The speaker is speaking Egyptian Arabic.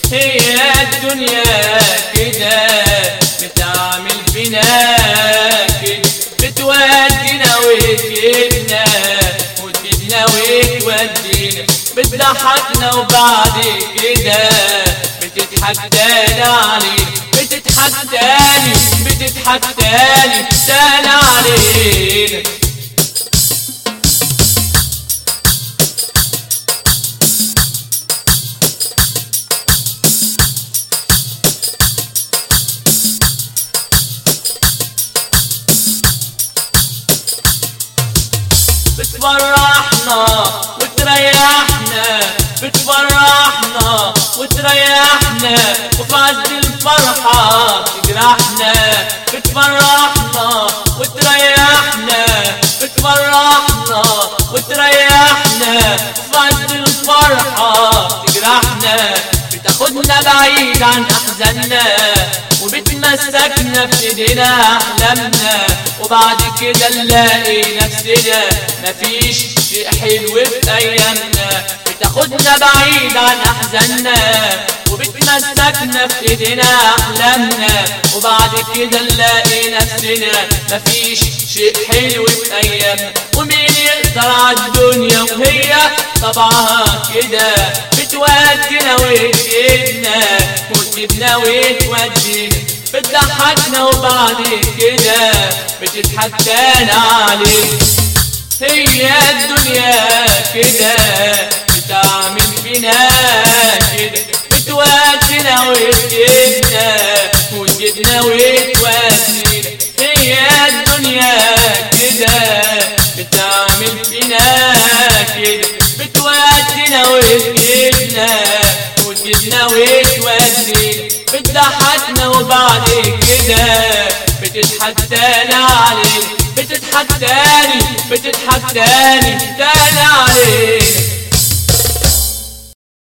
هي الدنيا كده بتعمل فينا كده بتودينا وتجيبنا وتجيبنا وتودينا بتضحكنا وبعد كده بتضحك تاني علينا بتضحك تاني بتضحك تاني تاني علينا بتفرحنا وتريحنا بتفرحنا وتريحنا وفي عز الفرحة تجرحنا بتفرحنا وتريحنا بتفرحنا وتريحنا وفي عز الفرحة تجرحنا بتاخدنا بعيد عن أحزاننا وبتمسكنا في ايدينا احلامنا وبعد كده نلاقي نفسنا مفيش شيء حلو في ايامنا بتاخدنا بعيد عن احزاننا وبتمسكنا في ايدينا احلامنا وبعد كده نلاقي نفسنا مفيش شيء حلو في ايامنا ومين يقدر على الدنيا وهي طبعها كده بتودينا وتجيبنا وتجيبنا وتودينا بتضحكنا وبعد كده بتضحك تاني عليك هي الدنيا كده بتعمل فينا كده بتودينا وتجيبنا وتجيبنا وتودينا هي الدنيا كده بتعمل فينا كده بتودينا وتجيبنا وتجيبنا وتودينا بتضحكنا وبعد كده بتضحك تاني عليك بتضحك تاني بتضحك تاني تاني عليك